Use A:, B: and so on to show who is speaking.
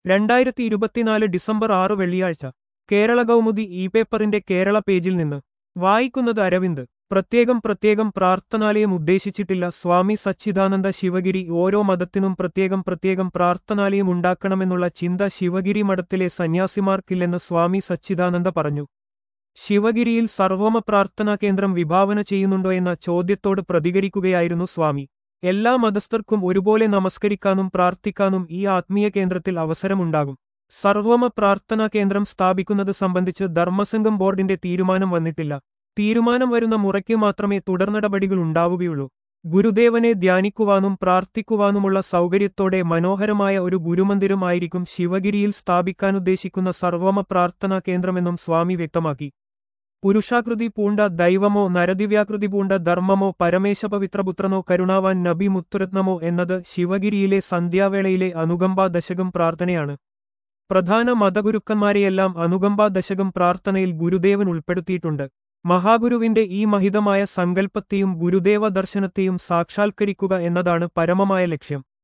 A: രണ്ടായിരത്തി ഇരുപത്തിനാല് ഡിസംബർ ആറ് വെള്ളിയാഴ്ച കേരള കൗമുദി ഇ പേപ്പറിന്റെ കേരള പേജിൽ നിന്ന് വായിക്കുന്നത് അരവിന്ദ് പ്രത്യേകം പ്രത്യേകം പ്രാർത്ഥനാലയം ഉദ്ദേശിച്ചിട്ടില്ല സ്വാമി സച്ചിദാനന്ദ ശിവഗിരി ഓരോ മതത്തിനും പ്രത്യേകം പ്രത്യേകം പ്രാർത്ഥനാലയം ഉണ്ടാക്കണമെന്നുള്ള ചിന്ത ശിവഗിരി മഠത്തിലെ സന്യാസിമാർക്കില്ലെന്ന് സ്വാമി സച്ചിദാനന്ദ പറഞ്ഞു ശിവഗിരിയിൽ സർവമ പ്രാർത്ഥനാ കേന്ദ്രം വിഭാവന ചെയ്യുന്നുണ്ടോ എന്ന ചോദ്യത്തോട് പ്രതികരിക്കുകയായിരുന്നു സ്വാമി എല്ലാ മതസ്ഥർക്കും ഒരുപോലെ നമസ്കരിക്കാനും പ്രാർത്ഥിക്കാനും ഈ ആത്മീയ കേന്ദ്രത്തിൽ അവസരമുണ്ടാകും സർവമ പ്രാർത്ഥനാ കേന്ദ്രം സ്ഥാപിക്കുന്നത് സംബന്ധിച്ച് ധർമ്മസംഘം ബോർഡിന്റെ തീരുമാനം വന്നിട്ടില്ല തീരുമാനം വരുന്ന മുറയ്ക്ക് മാത്രമേ തുടർനടപടികൾ ഉണ്ടാവുകയുള്ളൂ ഗുരുദേവനെ ധ്യാനിക്കുവാനും പ്രാർത്ഥിക്കുവാനുമുള്ള സൗകര്യത്തോടെ മനോഹരമായ ഒരു ഗുരുമന്ദിരം ആയിരിക്കും ശിവഗിരിയിൽ സ്ഥാപിക്കാനുദ്ദേശിക്കുന്ന സർവമ പ്രാർത്ഥനാ കേന്ദ്രമെന്നും സ്വാമി വ്യക്തമാക്കി പുരുഷാകൃതി പൂണ്ട ദൈവമോ നരദിവ്യാകൃതി പൂണ്ട ധർമ്മമോ പരമേശപവിത്രപുത്രനോ കരുണാവാൻ നബി മുത്തുരത്നമോ എന്നത് ശിവഗിരിയിലെ സന്ധ്യാവേളയിലെ അനുകമ്പാ ദശകം പ്രാർത്ഥനയാണ് പ്രധാന മതഗുരുക്കന്മാരെയെല്ലാം അനുകമ്പാ ദശകം പ്രാർത്ഥനയിൽ ഗുരുദേവൻ ഉൾപ്പെടുത്തിയിട്ടുണ്ട് മഹാഗുരുവിന്റെ ഈ മഹിതമായ സങ്കല്പത്തെയും ഗുരുദേവ ദർശനത്തെയും സാക്ഷാത്കരിക്കുക എന്നതാണ് പരമമായ ലക്ഷ്യം